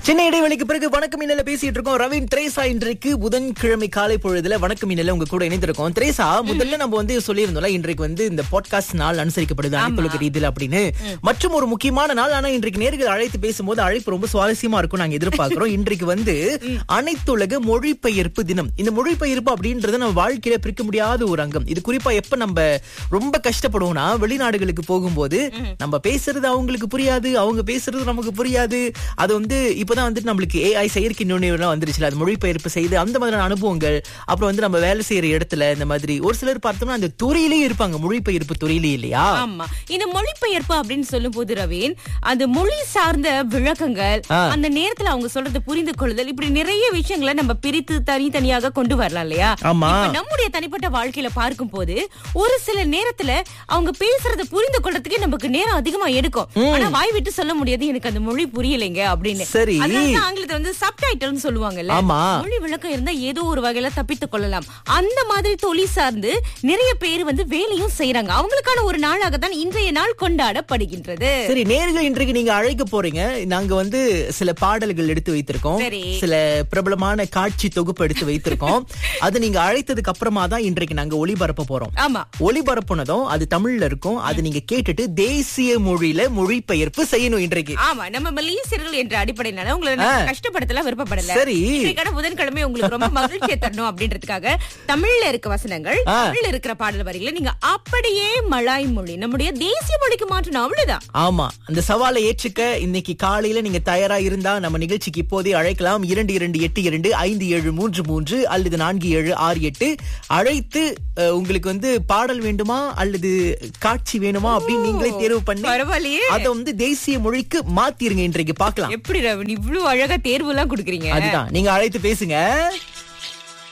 சின்ன இடைவெளிக்கு பிறகு வணக்கம் மின்னல பேசிட்டு இருக்கோம் ரவீன் திரேசா இன்றைக்கு புதன்கிழமை காலை பொழுதுல வணக்கம் மின்னல உங்க கூட இணைந்திருக்கோம் திரேசா முதல்ல நம்ம வந்து சொல்லியிருந்தோம்ல இன்றைக்கு வந்து இந்த பாட்காஸ்ட் நாள் அனுசரிக்கப்படுது அனைத்துலக ரீதியில் அப்படின்னு மற்றும் ஒரு முக்கியமான நாள் ஆனா இன்றைக்கு நேர்கள் அழைத்து பேசும்போது அழைப்பு ரொம்ப சுவாரஸ்யமா இருக்கும் நாங்க எதிர்பார்க்கிறோம் இன்றைக்கு வந்து அனைத்துலக மொழிபெயர்ப்பு தினம் இந்த மொழிபெயர்ப்பு அப்படின்றது நம்ம வாழ்க்கையில பிரிக்க முடியாத ஒரு அங்கம் இது குறிப்பா எப்ப நம்ம ரொம்ப கஷ்டப்படுவோம்னா வெளிநாடுகளுக்கு போகும்போது நம்ம பேசுறது அவங்களுக்கு புரியாது அவங்க பேசுறது நமக்கு புரியாது அது வந்து இப்பதான் வந்துட்டு நம்மளுக்கு ஏஐ செயற்கை நுண்ணுயிரெல்லாம் வந்துருச்சுல அது மொழிபெயர்ப்பு செய்து அந்த மாதிரியான அனுபவங்கள் அப்புறம் வந்து நம்ம வேலை செய்யற இடத்துல இந்த மாதிரி ஒரு சிலர் பார்த்தோம்னா அந்த துறையிலேயே இருப்பாங்க மொழிபெயர்ப்பு துறையிலேயே இல்லையா ஆமா இந்த மொழிபெயர்ப்பு அப்படின்னு சொல்லும் போது ரவீன் அந்த மொழி சார்ந்த விளக்கங்கள் ஆ. அந்த நேரத்துல அவங்க சொல்றது புரிந்து கொள்ளுதல் இப்படி நிறைய விஷயங்களை நம்ம பிரித்து தனித்தனியாக கொண்டு வரலாம் இல்லையா ஆமா. இப்ப நம்முடைய தனிப்பட்ட வாழ்க்கையில பார்க்கும் போது ஒரு சில நேரத்துல அவங்க பேசுறத புரிந்து கொள்றதுக்கே நமக்கு நேரம் அதிகமா எடுக்கும் ஆனா வாய் விட்டு சொல்ல முடியாது எனக்கு அந்த மொழி புரியலைங்க அப்படின்னு சரி. அதனாலதான் ஆங்கிலத்தை வந்து சப்டைட்டில்னு சொல்லுவாங்கல்ல ஆமா. மொழி விளக்கம் இருந்தா ஏதோ ஒரு வகையில தப்பித்துக் கொள்ளலாம் அந்த மாதிரி தொழில் சார்ந்து நிறைய பேர் வந்து வேலையும் செய்யறாங்க அவங்களுக்கான ஒரு நாளாக தான் இன்றைய நாள் கொண்டாடப்படுகின்றது சரி நேர்கள் இன்றைக்கு நீங்க அழைக்க போறீங்க நாங்க வந்து சில பாடல்கள் எடுத்து வைத்திருக்கோம் சரி. சில பிரபலமான காட்சி தொகுப்பு எடுத்து வைத்திருக்கோம் அது நீங்க அழைத்ததுக்கு அப்புறமா தான் இன்றைக்கு நாங்க ஒளிபரப்ப போறோம் ஆமா ஒளிபரப்புனதும் அது தமிழ்ல இருக்கும் அது நீங்க கேட்டுட்டு தேசிய மொழியில மொழிபெயர்ப்பு செய்யணும் இன்றைக்கு ஆமா நம்ம மலேசியர்கள் என்ற அடிப்படையினால உங்களை நான் கஷ்டப்படுத்தல விருப்பப்படல சரி. இன்றைக்கான புதன்கிழமை உங்களுக்கு ரொம்ப மகிழ்ச்சியை தரணும் அப்படின்றதுக்காக தமிழ்ல இருக்க வசனங்கள் ஆ. தமிழ்ல இருக்கிற பாடல் வரிகளை நீங்க அப்படியே மலாய் மொழி நம்முடைய தேசிய மொழிக்கு மாற்றணும் அவ்வளவுதான் ஆமா அந்த சவாலை ஏற்றுக்க இன்னைக்கு காலையில நீங்க தயாரா இருந்தா நம்ம நிகழ்ச்சிக்கு இப்போதே அழைக்கலாம் இரண்டு இரண்டு எட்டு இரண்டு ஐந்து ஏழு மூன்று மூன்று அல்லது நான்கு ஏழு ஆறு எட்டு அழைத்து அஹ், உங்களுக்கு வந்து பாடல் வேண்டுமா அல்லது காட்சி வேணுமா அப்படின்னு நீங்களே தேர்வு பண்ணி பரவாயில்லையே அதை வந்து தேசிய மொழிக்கு மாத்திருங்க இன்றைக்கு பார்க்கலாம் எப்படி ரவன் இவ்வளவு அழகா தேர்வு எல்லாம் கொடுக்குறீங்க அதுதான் நீங்க அழைத்து பேசுங்க